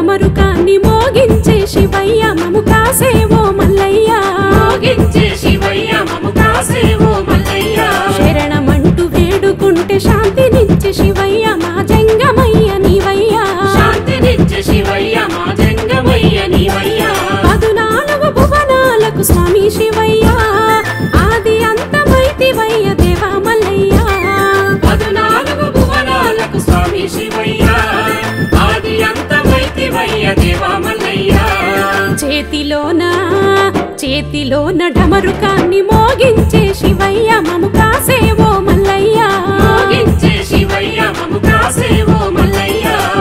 డమరుకాన్ని మోగించే శివయ్య మము కాసేవో మల్లయ్య మోగించే శివయ్య మము కాసేవో మల్లయ్య శరణమంటూ వేడుకుంటే శాంతినిచ్చే శివయ్య మా జంగమయ్య నీవయ్య శాంతినిచ్చే శివయ్య మా జంగమయ్య నీవయ్య పదునాలుగు భువనాలకు స్వామి శివయ్య ఆది అంతమైతివయ్య దేవా మల్లయ్య పదునాలుగు భువనాలకు స్వామి శివయ్య ఆది అంతమైతివయ్య దేవా మల్లయ్య చేతిలోన చేతిలోన డమరుకాన్ని మోగించే శివయ్య మము కాసేవో మల్లయ్య మోగించే శివయ్య మము కాసేవో మల్లయ్య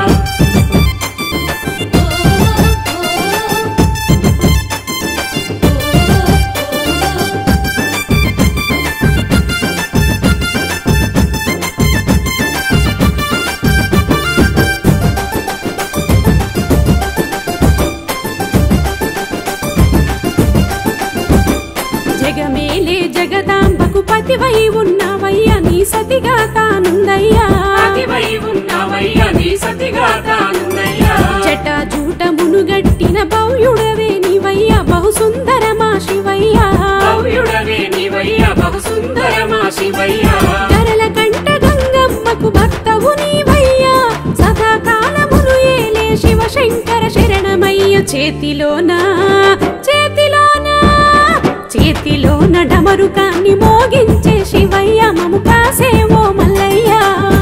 జగమేలే జగదాంబకు పతివై ఉన్నవయ్య నీ సతిగా తానుందయ్యా అతివై ఉన్నావయ్య నీ సతిగా తానున్నయ్యా జట జూట మునుగట్టిన భవ్యుడవే నీవయ్య బహు సుందరమా శివయ్య భవ్యుడవే నీవయ్య బహు సుందరమా శివయ్య గరల కంట గంగమ్మకు భర్తవు నీవయ్య సదాకాలమును ఏలే శివశంకర శరణమయ్య చేతిలోన చేతిలోన చేతిలోన డమరుకాన్ని మోగించే శివయ్య మము కాసేవో మల్లయ్య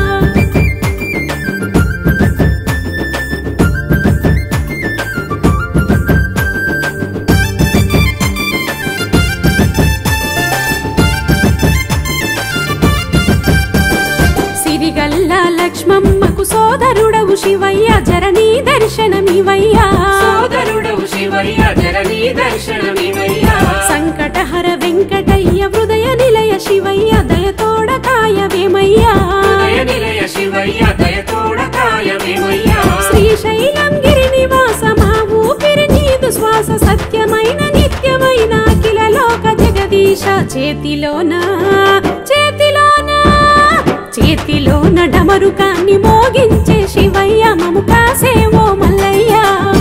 సిరిగల్ల లక్ష్మమ్మకు సోదరుడవు శివయ్య జరణీ దర్శనమివయ్యా సోదరుడవు శివయ్య జరనీ దర్శనమివయ్య సంకటహర వెంకటయ్య హృదయ నిలయ శివయ్య దయతోడ కాయవేమయ్యా దయ నిలయ శివయ్య దయతోడ కాయమేమయ్య శ్రీశైలం గిరి నివాస మా ఊపిరి నీదు శ్వాస సత్యమైన నిత్యమైన అఖిల లోక జగదీశ చేతిలోన చేతిలోన చేతిలోన డమరుకాన్ని మోగించే శివయ్య మము కాసేవో మల్లయ్య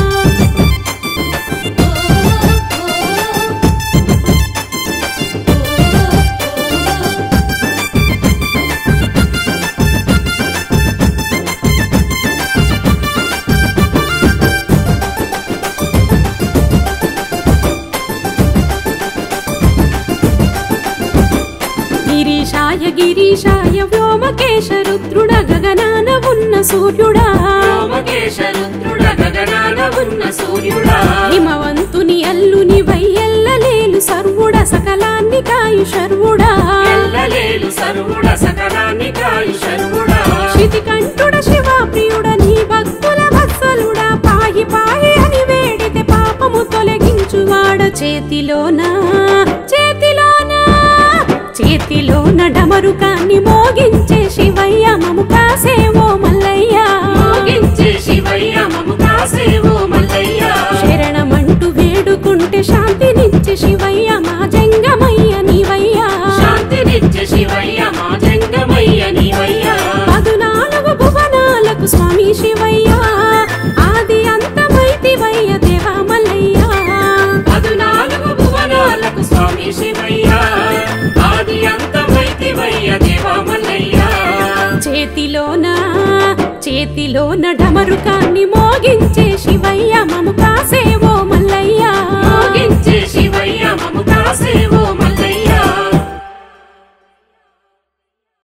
గిరీశాయ గిరీశాయ వ్యోమకేశ రుద్రుడ గగనాన ఉన్న సూర్యుడా సోమకేశ రుద్రుడ గగనాన ఉన్న సూర్యుడా హిమవంతుని అల్లుని వయ్యల్లలేలు సర్వుడ సకలాన్ని కాయు శర్వుడా ఎల్లలేలు సర్వుడ సకలాన్ని కాయు శర్వుడా శితికంఠుడ శివ ప్రియుడ నీ భక్తుల వత్సలుడా పాహి పాహి అని వేడితే పాపము తొలగించువాడ చేతిలోన చేతిలోన చేతిలోన డమరుకాన్ని మోగించే శివయ్య మము కాసేవో మల్లయ్య మోగించే శివయ్య మము కాసేవో మల్లయ్య శరణమంటూ వేడుకుంటే శాంతినిచ్చే శివయ్య మా జంగమయ్య నీవయ్య శాంతినిచ్చే శివయ్య మా జంగమయ్య నీవయ్య పదునాలుగు భువనాలకు స్వామి శివయ్య ఆది అంతమైతివయ్య దేవా మల్లయ్య పదునాలుగు భువనాలకు స్వామి శివయ్య ఆది అంతమైతివయ్య దేవా మల్లయ్య చేతిలోన చేతిలోన డమరుకాన్ని మోగించే శివయ్య మము కాసేవో మల్లయ్య మోగించే శివయ్య మము కాసేవో